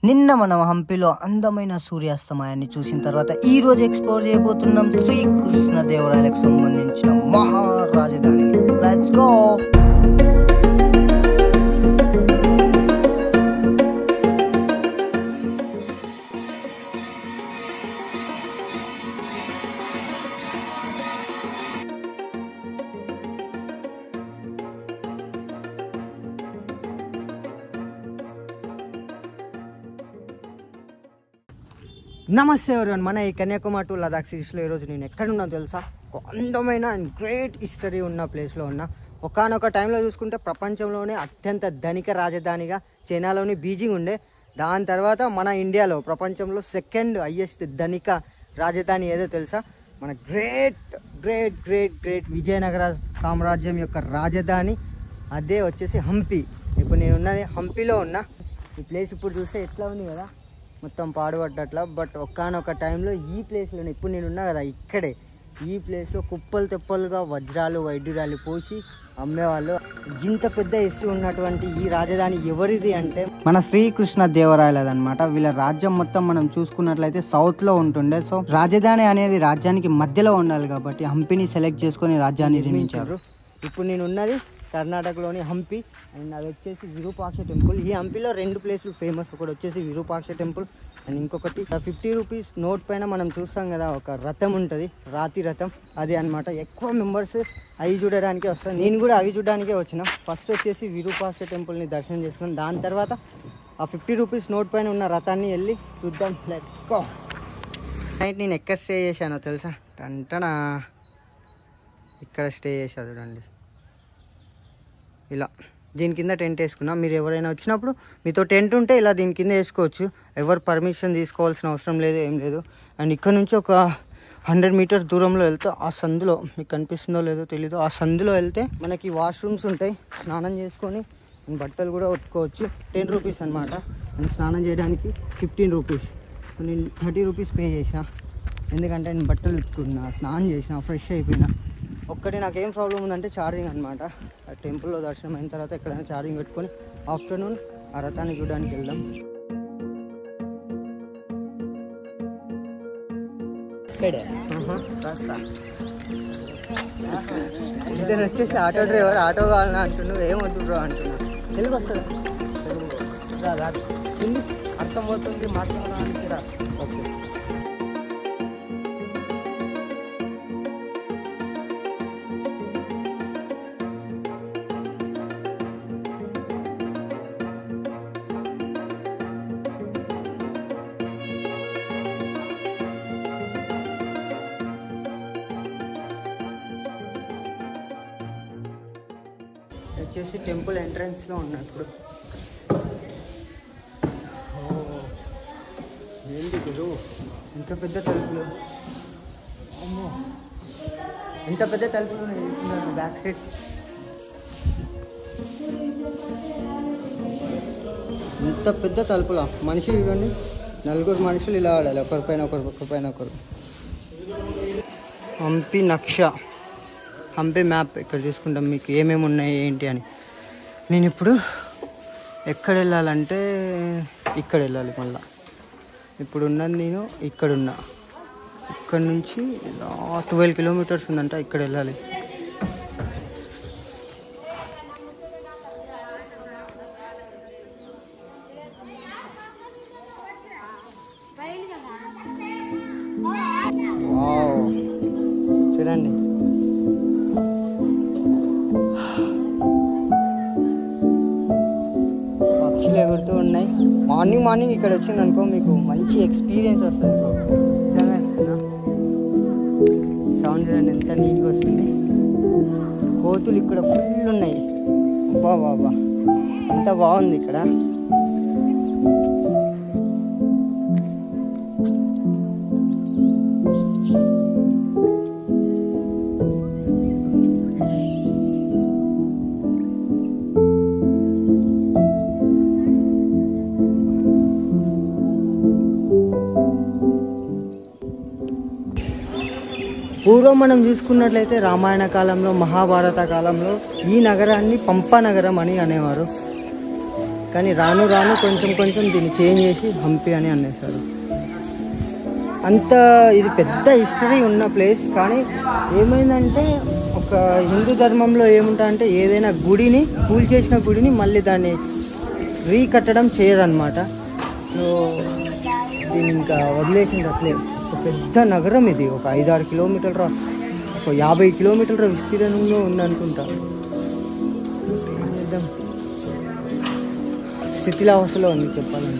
నిన్న మనం హంపిలో అందమైన సూర్యాస్తమయాన్ని చూసిన తర్వాత ఈ రోజు ఎక్స్ప్లోర్ చేయబోతున్నాం శ్రీకృష్ణ దేవరాయలకు సంబంధించిన మహారాజధానిని లెట్స్ గో నమస్తే ఎవరివన్ మన ఈ కన్యాకుమారి టు లదాఖ్ సిరీస్లో ఈరోజు నేను ఎక్కడున్నా తెలుసా ఒక అందమైన అండ్ గ్రేట్ హిస్టరీ ఉన్న ప్లేస్లో ఉన్నా ఒకనొక టైంలో చూసుకుంటే ప్రపంచంలోనే అత్యంత ధనిక రాజధానిగా చైనాలోని బీజింగ్ ఉండే దాని తర్వాత మన ఇండియాలో ప్రపంచంలో సెకండ్ హయ్యెస్ట్ ధనిక రాజధాని ఏదో తెలుసా మన great great great great Vijayanagara సామ్రాజ్యం యొక్క రాజధాని అదే వచ్చేసి హంపి ఇప్పుడు నేను ఉన్నది హంపిలో ఉన్నా ఈ ప్లేస్ ఇప్పుడు చూస్తే ఎట్లా ఉంది కదా మొత్తం పాడుపడ్డట్ల బట్ ఒక్కనొక టైంలో ఈ ప్లేస్లోనే ఇప్పుడు నేను ఉన్నా కదా ఇక్కడే ఈ ప్లేస్లో కుప్పలు తెప్పలుగా వజ్రాలు వైడ్యురాలు పోసి అమ్మేవాళ్ళు ఇంత పెద్ద హిస్టరీ ఉన్నటువంటి ఈ రాజధాని ఎవరిది అంటే మన శ్రీకృష్ణ దేవరాయలది అనమాట వీళ్ళ రాజ్యం మొత్తం మనం చూసుకున్నట్లయితే సౌత్ లో ఉంటుండే సో రాజధాని అనేది రాజ్యానికి మధ్యలో ఉండాలి కాబట్టి హంపిని సెలెక్ట్ చేసుకొని రాజ్యాన్ని నిర్మించారు ఇప్పుడు నేను ఉన్నది కర్ణాటకలోని హంపి అండ్ అది వచ్చేసి విరూపాక్ష టెంపుల్ ఈ హంపిలో రెండు ప్లేసులు ఫేమస్ ఒకటి వచ్చేసి విరూపాక్ష టెంపుల్ అండ్ ఇంకొకటి ఫిఫ్టీ రూపీస్ నోట్ పైన మనం చూస్తాం కదా ఒక రథం ఉంటుంది రాతి రథం అది అన్నమాట ఎక్కువ మెంబర్స్ అవి చూడడానికి వస్తారు నేను కూడా అవి చూడడానికే వచ్చిన ఫస్ట్ వచ్చేసి విరూపాక్ష టెంపుల్ని దర్శనం చేసుకుని దాని తర్వాత ఆ ఫిఫ్టీ రూపీస్ నోట్ పైన ఉన్న రథాన్ని వెళ్ళి చూద్దాం లెట్స్ గో నైట్ నేను ఎక్కడ స్టే చేశానో తెలుసా టంటనా ఇక్కడ స్టే చేసా చూడండి ఇలా దీని కింద టెంట్ వేసుకున్నా మీరు ఎవరైనా వచ్చినప్పుడు మీతో టెంట్ ఉంటే ఇలా దీని కింద వేసుకోవచ్చు ఎవరు పర్మిషన్ తీసుకోవాల్సిన అవసరం లేదు ఏం లేదు అండ్ ఇక్కడ నుంచి ఒక హండ్రెడ్ మీటర్స్ దూరంలో వెళ్తే ఆ సందులో మీకు కనిపిస్తుందో లేదో తెలీదు ఆ సందులో వెళ్తే మనకి వాష్రూమ్స్ ఉంటాయి స్నానం చేసుకొని అండ్ బట్టలు కూడా ఉతుకోవచ్చు టెన్ రూపీస్ అనమాట అండ్ స్నానం చేయడానికి ఫిఫ్టీన్ రూపీస్ నేను థర్టీ రూపీస్ పే చేసా ఎందుకంటే నేను బట్టలు ఉతుకున్నా స్నానం చేసిన ఫ్రెష్ అయిపోయినా ఒక్కటి నాకేం ప్రాబ్లం ఉందంటే ఛార్జింగ్ అనమాట ఆ టెంపుల్లో దర్శనం అయిన తర్వాత ఎక్కడైనా ఛార్జింగ్ పెట్టుకొని ఆఫ్టర్నూన్ ఆ రథాన్ని చూడడానికి వెళ్దాం ఇతను వచ్చేసి ఆటో డ్రైవర్ ఆటో కావాలని అంటున్నావు ఏం వద్దు బ్రో అంటున్నా తెలుగు వస్తుందా రా, రా. హిందీ అర్థమవుతుంది మాట్లాడడానికి రా ఓకే వచ్చేసి టెంపుల్ ఎంట్రన్స్లో ఉన్నా ఇప్పుడు ఓ, ఏంటి గురు ఇంత పెద్ద తలుపులు అమ్మో ఇంత పెద్ద తలుపులు ఉన్నాయి చూస్తున్నాను బ్యాక్ సైడ్ ఇంత పెద్ద తలుపులా మనిషి ఇవ్వండి నలుగురు మనుషులు ఇలా ఆడాలి ఒకరిపైన ఒకరు ఒకరిపైన ఒకరు హంపి నక్ష హంపి మ్యాప్ ఇక్కడ చూసుకుంటాం మీకు ఏమేమి ఉన్నాయి ఏంటి అని నేను ఇప్పుడు ఎక్కడ వెళ్ళాలంటే ఇక్కడ వెళ్ళాలి మళ్ళా ఇప్పుడు ఉన్నది నేను ఇక్కడ ఉన్నా ఇక్కడ నుంచి ట్వెల్వ్ కిలోమీటర్స్ ఉందంట ఇక్కడ వెళ్ళాలి వావ్ చూడండి పక్షులు ఎగురుతూ ఉన్నాయి మార్నింగ్ మార్నింగ్ ఇక్కడ వచ్చింది అనుకో మీకు మంచి ఎక్స్పీరియన్స్ వస్తుంది బ్రో నిజంగా చెప్తున్నా. సౌండ్ చూడండి ఎంత నీట్గా వస్తుంది కోతులు ఇక్కడ ఫుల్ ఉన్నాయి అబ్బా బాబా ఎంత బాగుంది ఇక్కడ పూర్వం మనం చూసుకున్నట్లయితే రామాయణ కాలంలో మహాభారత కాలంలో ఈ నగరాన్ని పంప నగరం అని అనేవారు కానీ రాను రాను కొంచెం కొంచెం దీన్ని చేంజ్ చేసి హంపి అని అనేసారు అంత ఇది పెద్ద హిస్టరీ ఉన్న ప్లేస్ కానీ ఏమైందంటే ఒక హిందూ ధర్మంలో ఏముంటా అంటే ఏదైనా గుడిని కూల్ చేసిన గుడిని మళ్ళీ దాన్ని రీకట్టడం చేయరనమాట సో దీన్ని ఇంకా వదిలేసింది అట్లే ఒక పెద్ద నగరం ఇది ఒక ఐదారు కిలోమీటర్ల ఒక యాభై కిలోమీటర్ల విస్తీర్ణంలో ఉందనుకుంటా ఏం చేద్దాం స్థితిలావస్థలో ఉంది చెప్పాలంటే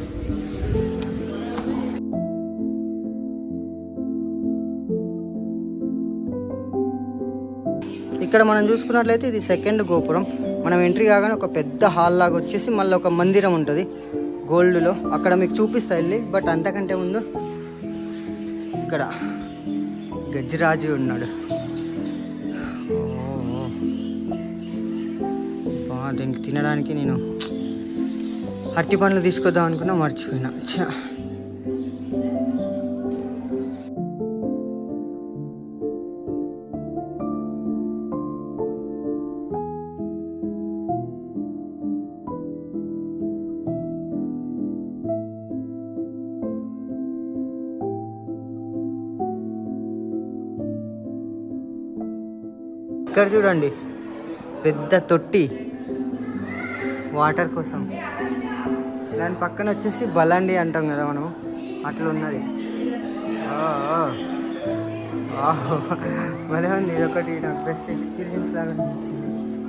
ఇక్కడ మనం చూసుకున్నట్లయితే ఇది సెకండ్ గోపురం మనం ఎంట్రీ కాగానే ఒక పెద్ద హాల్ లాగా వచ్చేసి మళ్ళీ ఒక మందిరం ఉంటుంది గోల్డ్లో అక్కడ మీకు చూపిస్తా వెళ్ళి బట్ అంతకంటే ముందు ఇక్కడ గజరాజు ఉన్నాడు ఓ. బా, దీనికి తినడానికి నేను అట్టి పండ్లు తీసుకొద్దాం అనుకున్నా మర్చిపోయినా ఛా. ఇక్కడ చూడండి పెద్ద తొట్టి వాటర్ కోసం దాని పక్కన వచ్చేసి బలండి అంటాం కదా మనం అట్లా ఉన్నది ఆ, ఆ. వావ్. భలే ఉంది ఇది ఒకటి నాకు బెస్ట్ ఎక్స్పీరియన్స్ లాగా అనిపించింది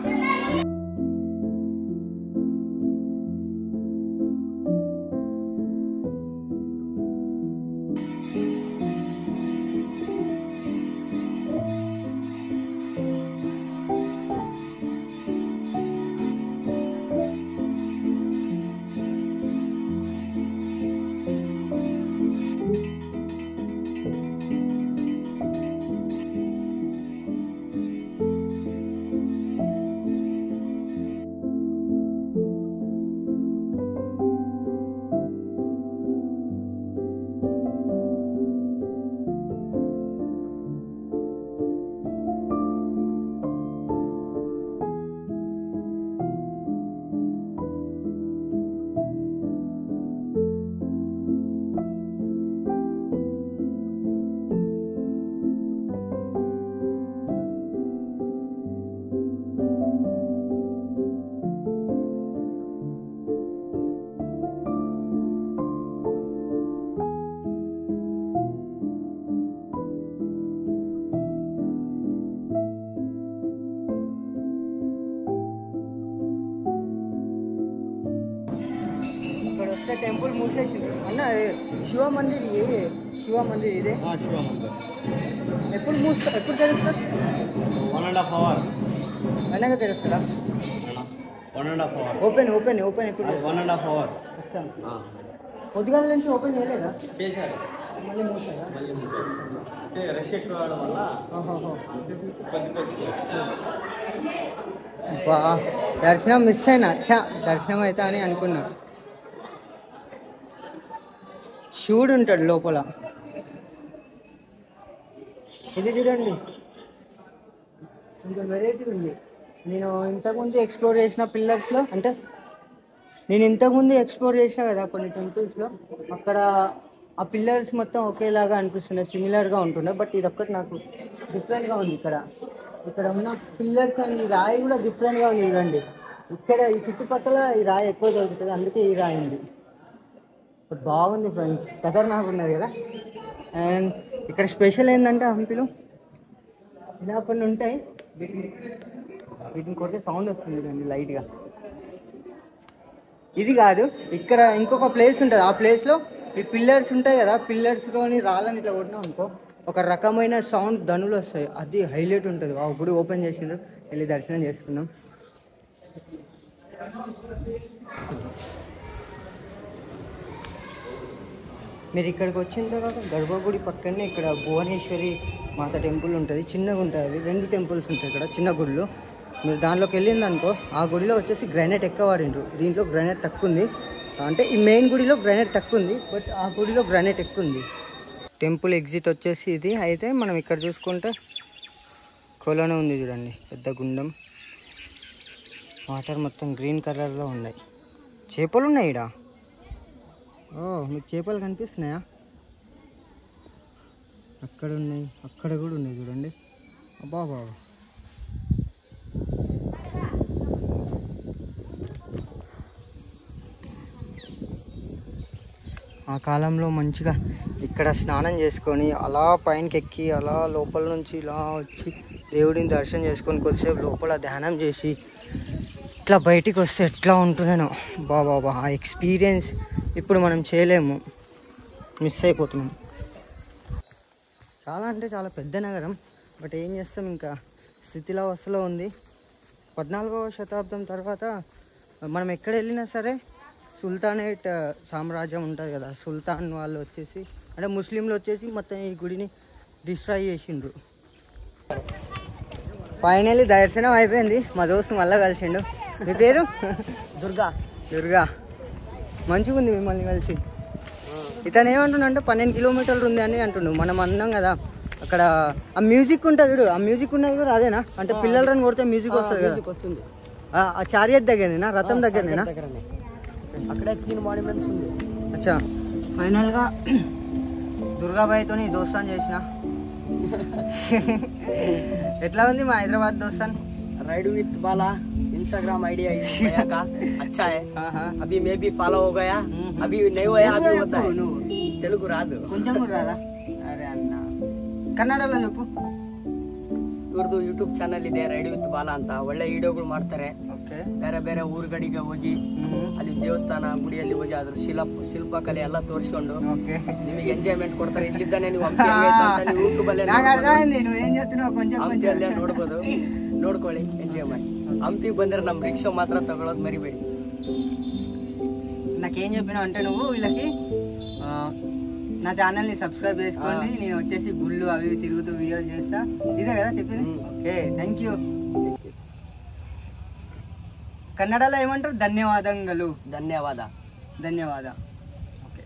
ఇక్కడ వస్తే టెంపుల్ మూసేసింది అన్న ఏ, శివ మందిర్ ఏ శివ మందిర్ ఇదే శివ మందిర్ ఎప్పుడు మూస్తా ఎప్పుడు తెరుస్తారు వన్ అండ్ హాఫ్ అవర్ వెనక తెరుస్తారా one and half hour open open open ఎప్పుడు అది వన్ అండ్ హాఫ్ అవర్ వచ్చాను పొద్దుగాల నుంచి ఓపెన్ చేయలేదా చేశారు మళ్ళీ మూసారా మళ్ళీ మూసారు. అంటే రష్ ఎక్కువ అవడం వల్ల ఓహోహో. వచ్చేసి కొద్ది కొద్ది బా దర్శనం మిస్ అయినా చా దర్శనం అవుతా అని అనుకున్నా శివుడు ఉంటాడు లోపల ఇది చూడండి ఇంకా వెరైటీ ఉంది నేను ఇంతకుముందు ఎక్స్ప్లోర్ చేసిన పిల్లర్స్లో అంటే నేను ఇంతకుముందు ఎక్స్ప్లోర్ చేసిన కదా కొన్ని టెంపుల్స్లో అక్కడ ఆ పిల్లర్స్ మొత్తం ఒకేలాగా అనిపిస్తుండే సిమిలర్గా ఉంటుండే బట్ ఇది ఒక్కటి నాకు డిఫరెంట్గా ఉంది ఇక్కడ ఇక్కడ ఉన్న పిల్లర్స్ అండ్ ఈ రాయి కూడా డిఫరెంట్గా ఉంది చూడండి ఇక్కడ ఈ చుట్టుపక్కల ఈ రాయి ఎక్కువ దొరుకుతుంది అందుకే ఈ రాయి ఉంది బట్ బాగుంది ఫ్రెండ్స్ ఖతర్నాక్ ఉన్నది కదా అండ్ ఇక్కడ స్పెషల్ ఏంటంటే హంపిలో ఇలా కొన్ని ఉంటాయి వీటిని వీటిని కొడితే సౌండ్ వస్తుంది చూడండి లైట్గా ఇది కాదు ఇక్కడ ఇంకొక ప్లేస్ ఉంటుంది ఆ ప్లేస్లో ఈ పిల్లర్స్ ఉంటాయి కదా పిల్లర్స్లోని రాళ్ళని ఇట్లా కొట్టినాం అనుకో ఒక రకమైన సౌండ్ ధనులు వస్తాయి అది హైలైట్ ఉంటుంది ఆ గుడి ఓపెన్ చేసిండ్రు వెళ్ళి దర్శనం చేసుకున్నాం మీరు ఇక్కడికి వచ్చిన తర్వాత గర్భగుడి పక్కనే ఇక్కడ భువనేశ్వరి మాత టెంపుల్ ఉంటుంది చిన్నగా ఉంటుంది అది రెండు టెంపుల్స్ ఉంటాయి ఇక్కడ చిన్న గుళ్ళు మీరు దాంట్లోకి వెళ్ళింది అనుకో ఆ గుడిలో వచ్చేసి గ్రానైట్ ఎక్కువ వాడిండ్రు దీంట్లో గ్రానైట్ తక్కువ ఉంది అంటే ఈ మెయిన్ గుడిలో గ్రానైట్ తక్కువ ఉంది బట్ ఆ గుడిలో గ్రానైట్ ఎక్కువ ఉంది టెంపుల్ ఎగ్జిట్ వచ్చేసి ఇది అయితే మనం ఇక్కడ చూసుకుంటే కొలను ఉంది చూడండి పెద్ద గుండం వాటర్ మొత్తం గ్రీన్ కలర్లో ఉన్నాయి చేపలు ఉన్నాయి ఈడ ఓ మీకు చేపలు కనిపిస్తున్నాయా అక్కడ ఉన్నాయి అక్కడ కూడా ఉన్నాయి చూడండి అబ్బా బాబా ఆ కాలంలో మంచిగా ఇక్కడ స్నానం చేసుకొని అలా పైనకి ఎక్కి అలా లోపల నుంచి ఇలా వచ్చి దేవుడిని దర్శనం చేసుకొని కొద్దిసేపు లోపల ధ్యానం చేసి ఇట్లా బయటికి వస్తే ఎట్లా ఉంటుందేనో బాబా ఆ ఎక్స్పీరియన్స్ ఇప్పుడు మనం చేయలేము మిస్ అయిపోతున్నాం చాలా అంటే చాలా పెద్ద నగరం బట్ ఏం చేస్తాం ఇంకా స్థితిలో వస్తలో ఉంది పద్నాలుగవ శతాబ్దం తర్వాత మనం ఎక్కడ వెళ్ళినా సరే సుల్తానేట్ సామ్రాజ్యం ఉంటుంది కదా సుల్తాన్ వాళ్ళు వచ్చేసి అంటే ముస్లింలు వచ్చేసి మొత్తం ఈ గుడిని డిస్ట్రాయ్ చేసిండ్రు ఫైనల్లీ దర్శనం అయిపోయింది మా దోస్తు మళ్ళీ కలిసిండు మీ పేరు దుర్గా దుర్గా మంచిగా ఉంది మిమ్మల్ని కలిసి ఇతను ఏమంటుండంటే పన్నెండు కిలోమీటర్లు ఉంది అని అంటుండు మనం అన్నాం కదా అక్కడ ఆ మ్యూజిక్ ఉంటుంది చూడు ఆ మ్యూజిక్ ఉన్నది కూడా అదేనా అంటే పిల్లలు రన్ కొడితే మ్యూజిక్ వస్తుంది కదా వస్తుంది ఆ ఆ చారియట్ దగ్గరనేనా రథం దగ్గరనేనా దగ్గరనే అక్కడే తీన్ మాన్యుమెంట్స్ ఉంది అచ్చా ఫైనల్గా దుర్గాబాయితో దోస్తాన్ చేసిన ఎట్లా ఉంది మా హైదరాబాద్ దోస్తాన్ ride with Bala Instagram idea इस भैया का अच्छा है अभी मैं भी फॉलो हो गया अभी नहीं हुआ अभी होता है తెలుగు రాదు కొంచెం కూడా రాదా అరే అన్న కన్నడలో చెప్పు ಇವ್ರದ್ದು ಯೂಟ್ಯೂಬ್ ಚಾನಲ್ ಇದೆ ರೈಡ್ ವಿತ್ ಬಾಲ ಅಂತ ಒಳ್ಳೆ ವಿಡಿಯೋಗಳು ಮಾಡ್ತಾರೆ ఓకే ಬೇರೆ ಬೇರೆ ಊರುಗಳಿಗೆ ಹೋಗಿ ಅಲ್ಲಿ ದೇವಸ್ಥಾನ ಗುಡಿಯಲ್ಲಿ ಹೋಗಿ ಅದ್ರ ಶಿಲ್ಪ ಶಿಲ್ಪಕಲೆ ಎಲ್ಲ ತೋರಿಸ್ಕೊಂಡು ఓకే ನಿಮಗೆ ಎಂಜಾಯ್ಮೆಂಟ್ ಕೊಡ್ತಾರೆ ಇಲ್ಲಿದ್ದಾನೆ ನೀವು ಹಂಪಿ ಆಗೈತೆ ಅಂತ ನೀವು ಯೂಟ್ಯೂಬ್ ಅಲ್ಲೇ నాకు ನೋಡ್ಬೋದು. అర్థమైంది నువ్వు ఏం చెప్తున్నావు కొంచెం ಹಂಪಿ కొంచెం ಅಲ್ಲೇ ನೋಡ್ಬೋದು ನೋಡ್ಕೊಳ್ಳಿ ಎಂಜಾಯ್ ಮಾಡಿ ಹಂಪಿಗೆ ಬಂದ್ರೆ ನಮ್ ರಿಕ್ಷಾ ಮಾತ್ರ ತಗೊಳ್ಳೋದು ಮರಿಬೇಡಿ నాకేం చెప్పినావు అంటే నువ్వు వీళ్ళకి ఆ, నా ఛానల్ని సబ్స్క్రైబ్ చేసుకోండి నేను వచ్చేసి గుళ్ళు అవి ఇవి తిరుగుతూ వీడియోలు చేస్తా ఇదే కదా చెప్పింది మ్మ్. ఓకే థ్యాంక్ యూ కన్నడలో ఏమంటారు ధన్యవాదములు ಧನ್ಯವಾದ ధన్యవాద ఓకే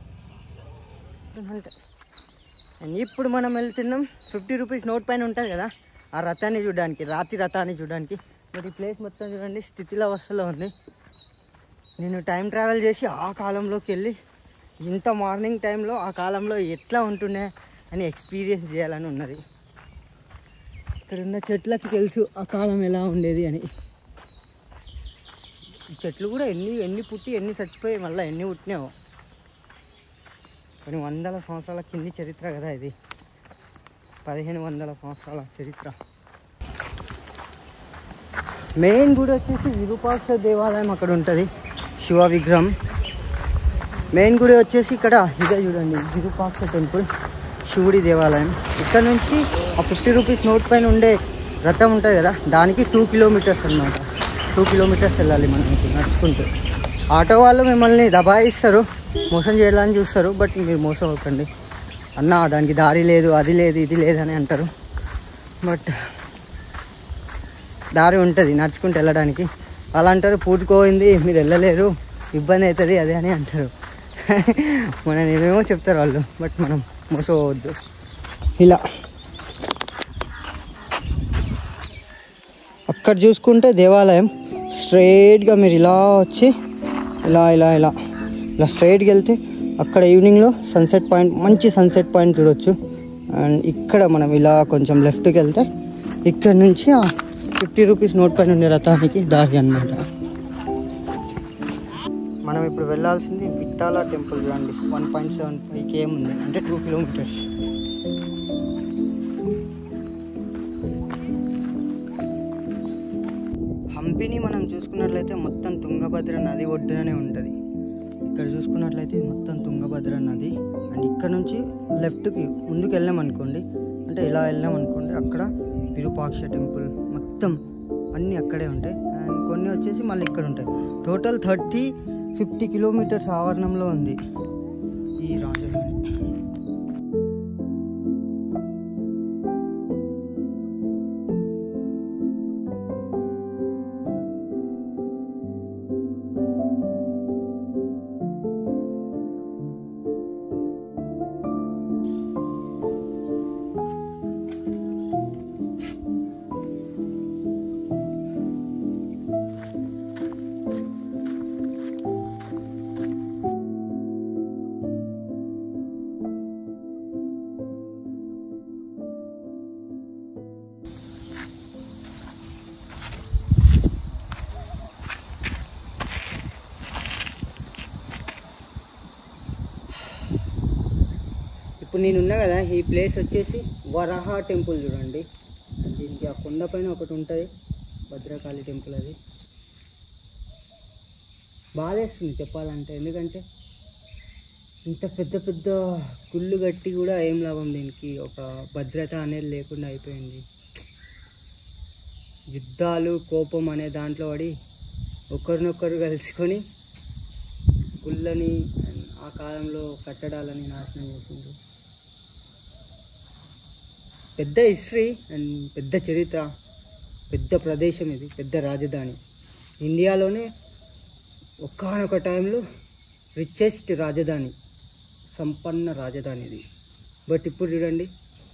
అండ్ ఇప్పుడు మనం వెళ్తున్నాం ఫిఫ్టీ రూపీస్ నోట్ పైన ఉంటుంది కదా ఆ రథాన్ని చూడడానికి రాతి రథాన్ని చూడడానికి మరి ఈ ప్లేస్ మొత్తం చూడండి స్థితిలో అవస్థలో ఉంది నేను టైం ట్రావెల్ చేసి ఆ కాలంలోకి వెళ్ళి ఇంత మార్నింగ్ టైంలో ఆ కాలంలో ఎట్లా ఉంటుండే అని ఎక్స్పీరియన్స్ చేయాలని ఉన్నది ఇక్కడ ఉన్న చెట్లకి తెలుసు ఆ కాలం ఎలా ఉండేది అని ఈ చెట్లు కూడా ఎన్ని ఎన్ని పుట్టి ఎన్ని చచ్చిపోయి మళ్ళీ ఎన్ని పుట్టినావో కొన్ని వందల సంవత్సరాల కింది చరిత్ర కదా ఇది పదిహేను వందల సంవత్సరాల చరిత్ర మెయిన్ గుడి వచ్చేసి విరూపాక్ష దేవాలయం అక్కడ ఉంటుంది శివ విగ్రహం మెయిన్ గుడి వచ్చేసి ఇక్కడ ఇదే చూడండి విరూపాక్ష టెంపుల్ శివుడి దేవాలయం ఇక్కడ నుంచి ఆ ఫిఫ్టీ రూపీస్ నోట్ పైన ఉండే రథం ఉంటుంది కదా దానికి టూ కిలోమీటర్స్ అన్నమాట టూ కిలోమీటర్స్ వెళ్ళాలి మనకి నడుచుకుంటూ ఆటో వాళ్ళు మిమ్మల్ని దబాయిస్తారు మోసం చేయడానికి చూస్తారు బట్ మీరు మోసం అవ్వకండి అన్న దానికి దారి లేదు అది లేదు ఇది లేదు అని అంటారు బట్ దారి ఉంటుంది నడుచుకుంటూ వెళ్ళడానికి అలా అంటారు పూటుకోయింది మీరు వెళ్ళలేరు ఇబ్బంది అవుతుంది అదే అని అంటారు మనం ఏమేమో చెప్తారు వాళ్ళు బట్ మనం మోసపోవద్దు ఇలా అక్కడ చూసుకుంటే దేవాలయం స్ట్రైట్గా మీరు ఇలా వచ్చి ఇలా ఇలా ఇలా ఇలా స్ట్రైట్కి వెళ్తే అక్కడ ఈవినింగ్లో సన్సెట్ పాయింట్ మంచి సన్సెట్ పాయింట్ చూడొచ్చు అండ్ ఇక్కడ మనం ఇలా కొంచెం లెఫ్ట్కి వెళ్తే ఇక్కడ నుంచి ఆ ఫిఫ్టీ రూపీస్ నోట్ పైన ఉండే రథానికి దారి అన్నమాట మనం ఇప్పుడు వెళ్ళాల్సింది విట్టాల టెంపుల్ చూడండి one point seven five KM ఉంది అంటే టూ కిలోమీటర్స్ హంపిని మనం చూసుకున్నట్లయితే మొత్తం తుంగభద్ర నది ఒడ్డుననే ఉంటుంది ఇక్కడ చూసుకున్నట్లయితే ఇది మొత్తం తుంగభద్ర నది అండ్ ఇక్కడ నుంచి లెఫ్ట్కి ముందుకు వెళ్ళామనుకోండి అంటే ఇలా వెళ్ళామనుకోండి అక్కడ విరూపాక్ష టెంపుల్ మొత్తం అన్నీ అక్కడే ఉంటాయి అండ్ కొన్ని వచ్చేసి మళ్ళీ ఇక్కడ ఉంటాయి టోటల్ థర్టీ ఫిఫ్టీ కిలోమీటర్స్ ఆవరణంలో ఉంది ఈ రాజధాని ఇప్పుడు నేను ఉన్నా కదా ఈ ప్లేస్ వచ్చేసి వరహ టెంపుల్ చూడండి దీనికి ఆ కొండ పైన ఒకటి ఉంటుంది భద్రకాళి టెంపుల్ అది బాధేస్తుంది చెప్పాలంటే ఎందుకంటే ఇంత పెద్ద పెద్ద గుళ్ళు కట్టి కూడా ఏం లాభం దీనికి ఒక భద్రత అనేది లేకుండా అయిపోయింది యుద్ధాలు కోపం అనే దాంట్లో పడి ఒకరినొకరు కలుసుకొని గుళ్ళని ఆ కాలంలో కట్టడాలని నాశనం చేసిండ్రు పెద్ద హిస్టరీ అండ్ పెద్ద చరిత్ర పెద్ద ప్రదేశం ఇది పెద్ద రాజధాని ఇండియాలోనే ఒకానొక టైంలో రిచెస్ట్ రాజధాని సంపన్న రాజధాని ఇది బట్ ఇప్పుడు చూడండి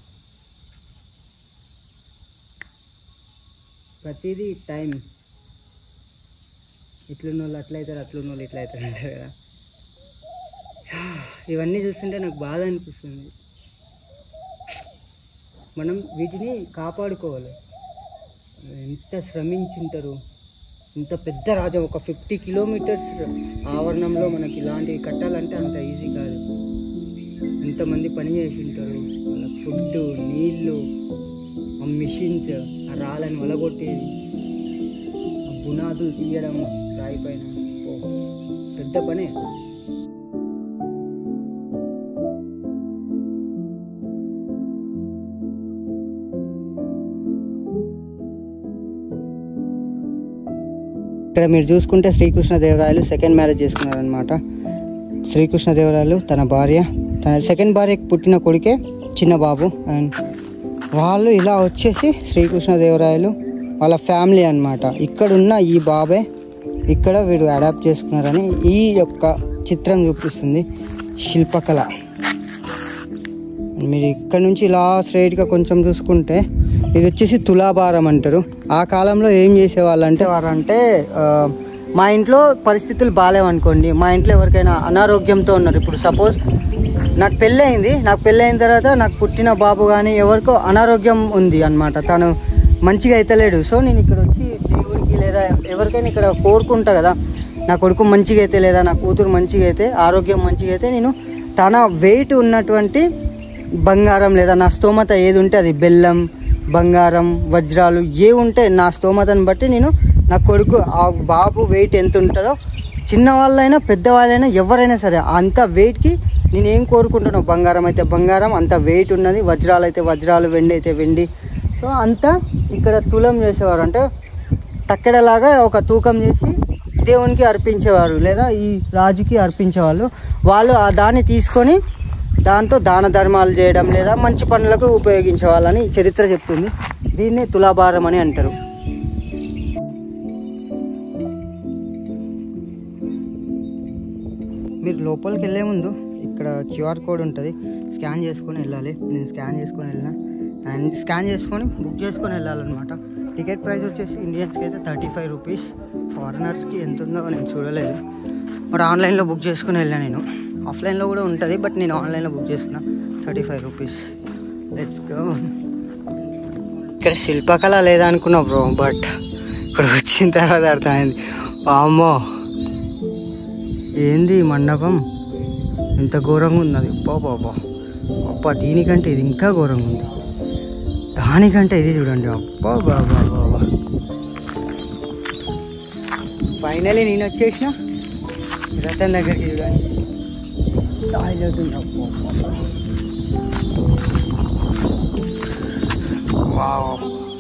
ప్రతిదీ టైం ఇట్లున్న వాళ్ళు అట్లా అవుతారు అట్లున్న వాళ్ళు ఇట్లా అవుతారు అంటారు కదా ఇవన్నీ చూస్తుంటే నాకు బాధ అనిపిస్తుంది మనం వీటిని కాపాడుకోవాలి ఎంత శ్రమించుంటారు ఇంత పెద్ద రాజ్యం ఒక ఫిఫ్టీ కిలోమీటర్స్ ఆవరణంలో మనకి ఇలాంటివి కట్టాలంటే అంత ఈజీ కాదు ఎంతమంది పని చేసి ఉంటారు వాళ్ళకి ఫుడ్ నీళ్ళు ఆ మిషన్స్ ఆ రాళ్ళని వలగొట్టేది ఆ బునాదులు తీయడం రాయి పైన ఓ, పెద్ద పనే ఇక్కడ మీరు చూసుకుంటే శ్రీకృష్ణదేవరాయలు సెకండ్ మ్యారేజ్ చేసుకున్నారనమాట శ్రీకృష్ణదేవరాయలు తన భార్య తన సెకండ్ భార్యకి పుట్టిన కొడుకే చిన్న బాబు అండ్ వాళ్ళు ఇలా వచ్చేసి శ్రీకృష్ణదేవరాయలు వాళ్ళ ఫ్యామిలీ అన్నమాట ఇక్కడున్న ఈ బాబే ఇక్కడ వీడు అడాప్ట్ చేసుకున్నారని ఈ యొక్క చిత్రం చూపిస్తుంది శిల్పకళ మీరు ఇక్కడ నుంచి ఇలా స్ట్రైట్గా కొంచెం చూసుకుంటే ఇది వచ్చేసి తులాభారం అంటారు ఆ కాలంలో ఏం చేసేవాళ్ళు అంటే వారంటే ఆ, మా ఇంట్లో పరిస్థితులు బాగాలేవనుకోండి మా ఇంట్లో ఎవరికైనా అనారోగ్యంతో ఉన్నారు ఇప్పుడు సపోజ్ నాకు పెళ్ళి అయింది నాకు పెళ్ళి అయిన తర్వాత నాకు పుట్టిన బాబు కానీ ఎవరికో అనారోగ్యం ఉంది అన్నమాట తను మంచిగా అయితలేడు సో నేను ఇక్కడ వచ్చి దేవుడికి లేదా ఎవరికైనా ఇక్కడ కోరుకుంటా కదా నా కొడుకు మంచిగా అయితే లేదా నా కూతురు మంచిగా అయితే ఆరోగ్యం మంచిగా అయితే నేను తన వెయిట్ ఉన్నటువంటి బంగారం లేదా నా స్తోమత ఏది ఉంటే అది బెల్లం బంగారం వజ్రాలు ఏ ఉంటే నా స్తోమతను బట్టి నేను నా కొడుకు ఆ బాబు వెయిట్ ఎంత ఉంటుందో చిన్నవాళ్ళైనా పెద్దవాళ్ళైనా ఎవరైనా సరే అంత వెయిట్కి నేను ఏం కోరుకుంటున్నాను బంగారం అయితే బంగారం అంత వెయిట్ ఉన్నది వజ్రాలు అయితే వజ్రాలు వెండి అయితే వెండి సో అంతా ఇక్కడ తులం చేసేవారు అంటే తక్కెడలాగా ఒక తూకం చేసి దేవునికి అర్పించేవారు లేదా ఈ రాజుకి అర్పించేవాళ్ళు వాళ్ళు ఆ దాన్ని తీసుకొని దాంతో దాన ధర్మాలు చేయడం లేదా మంచి పనులకు ఉపయోగించేవాళ్ళని చరిత్ర చెప్తుంది దీన్ని తులాభారం అని అంటారు మీరు లోపలికి వెళ్ళే ముందు ఇక్కడ క్యూఆర్ కోడ్ ఉంటుంది స్కాన్ చేసుకొని వెళ్ళాలి నేను స్కాన్ చేసుకొని వెళ్ళిన అండ్ స్కాన్ చేసుకొని బుక్ చేసుకొని వెళ్ళాలన్నమాట టికెట్ ప్రైస్ వచ్చేసి ఇండియన్స్కి అయితే థర్టీ ఫైవ్ రూపీస్ ఫారినర్స్కి ఎంత ఉందో నేను చూడలేదు బట్ ఆన్లైన్లో బుక్ చేసుకుని వెళ్ళాను నేను ఆఫ్లైన్లో కూడా ఉంటుంది బట్ నేను ఆన్లైన్లో బుక్ చేసుకున్నా thirty five rupees let's go ఇక్కడ శిల్పకళ లేదనుకున్నా బ్రో బట్ ఇక్కడ వచ్చిన తర్వాత అర్థమైంది అమ్మో ఏంది ఈ మండపం ఎంత ఘోరంగా ఉంది అది బాబా అబ్బా దీనికంటే ఇది ఇంకా ఘోరంగా ఉంది దానికంటే ఇది చూడండి అబ్బా బాబా బాబా ఫైనలీ నేను వచ్చేసిన రతన్ దగ్గరికి చూడండి టాయిలెట్ అవుతుంది అబ్బా వావ్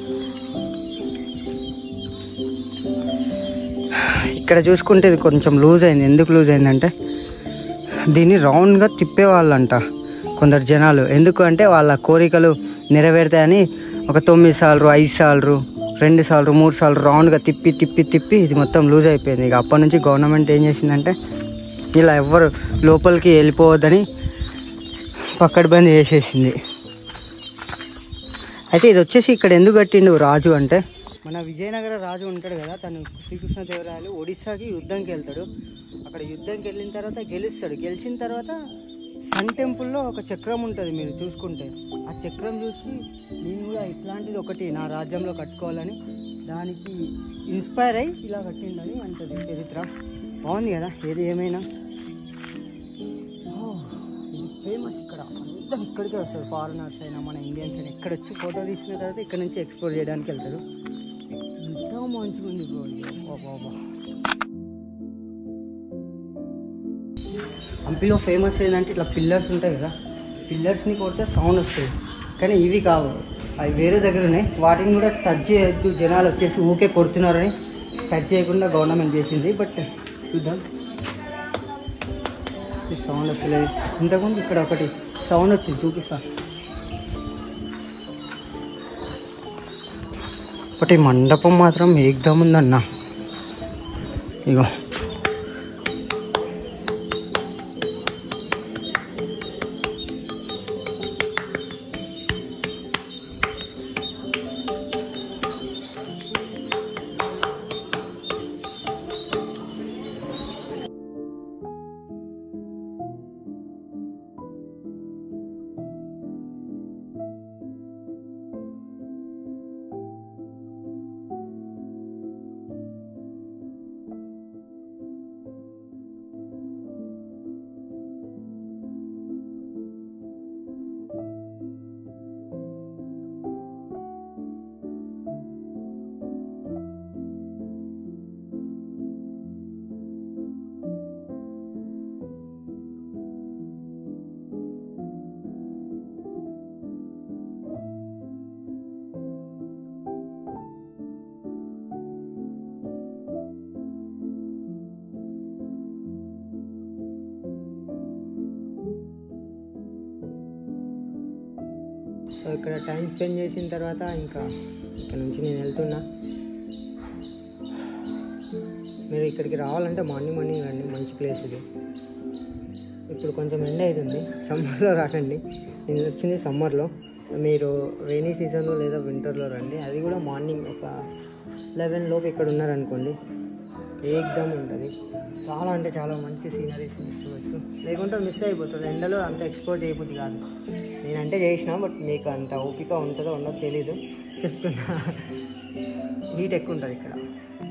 ఇక్కడ చూసుకుంటే ఇది కొంచెం లూజ్ అయింది ఎందుకు లూజ్ అయిందంటే దీన్ని రౌండ్గా తిప్పేవాళ్ళంట కొందరు జనాలు ఎందుకు అంటే వాళ్ళ కోరికలు నెరవేరుతాయని ఒక తొమ్మిది సార్లు ఐదు సార్లు రెండు సార్లు మూడు సార్లు రౌండ్గా తిప్పి తిప్పి తిప్పి ఇది మొత్తం లూజ్ అయిపోయింది ఇక అప్పటి నుంచి గవర్నమెంట్ ఏం చేసిందంటే ఇలా ఎవ్వరు లోపలికి వెళ్ళిపోవద్దని పక్కడి చేసేసింది అయితే ఇది వచ్చేసి ఇక్కడ ఎందుకు కట్టిండు రాజు అంటే మన విజయనగర రాజు ఉంటాడు కదా తను శ్రీకృష్ణదేవరాయలు ఒడిస్సాకి యుద్ధంకి వెళ్తాడు అక్కడ యుద్ధంకి వెళ్ళిన తర్వాత గెలుస్తాడు గెలిచిన తర్వాత సన్ టెంపుల్లో ఒక చక్రం ఉంటుంది మీరు చూసుకుంటే ఆ చక్రం చూసి నేను కూడా ఇట్లాంటిది ఒకటి నా రాజ్యంలో కట్టుకోవాలని దానికి ఇన్స్పైర్ అయ్యి ఇలా కట్టిందని అంటది చరిత్ర బాగుంది కదా ఏది ఏమైనా ఓ, ఇది ఫేమస్ ఇక్కడ అంత అందరు ఇక్కడికే వస్తారు ఫారినర్స్ అయినా మన ఇండియన్స్ అయినా ఇక్కడ వచ్చి ఫోటో తీసుకున్న తర్వాత ఇక్కడ నుంచి ఎక్స్పోర్ట్ చేయడానికి వెళ్తారు ఎంత మంచిగా ఉంది బ్రో ఇది. బాబా హంపీలో ఫేమస్ ఏంటంటే ఇట్లా పిల్లర్స్ ఉంటాయి కదా పిల్లర్స్ని కొడితే సౌండ్ వస్తుంది కానీ ఇవి కావు అవి వేరే దగ్గర ఉన్నాయి వాటిని కూడా టచ్ చేయొద్దు జనాలు వచ్చేసి ఊకే కొడుతున్నారని టచ్ చేయకుండా గవర్నమెంట్ చేసింది బట్ చూద్దాం ఈ సౌండ్ వస్తలేదు ఇంతకుముందు ఇక్కడ ఒకటి సౌండ్ వచ్చింది చూపిస్తా ఒకటి మండపం మాత్రం ఏకదమ్ ఉందన్న ఇగో సో ఇక్కడ టైం స్పెండ్ చేసిన తర్వాత ఇంకా ఇక్కడ నుంచి నేను వెళ్తున్నా మీరు ఇక్కడికి రావాలంటే మార్నింగ్ మార్నింగ్ రండి మంచి ప్లేస్ ఇది ఇప్పుడు కొంచెం ఎండ అవుతుంది సమ్మర్లో రాకండి నేను వచ్చింది సమ్మర్లో మీరు రైనీ సీజన్లో లేదా వింటర్లో రండి అది కూడా మార్నింగ్ ఒక లెవెన్ లోపు ఇక్కడ ఉన్నారనుకోండి ఏకదమ్ ఉంటుంది చాలా అంటే చాలా మంచి సీనరీస్ చూడవచ్చు లేకుంటే మిస్ అయిపోతుంది ఎండలో అంత ఎక్స్పోజ్ అయిపోతుంది కాదు నేనంటే చేసిన బట్ మీకు అంత ఓపిక ఉంటుందో ఉండదో తెలీదు చెప్తున్నా హీట్ ఎక్కువ ఉంటుంది ఇక్కడ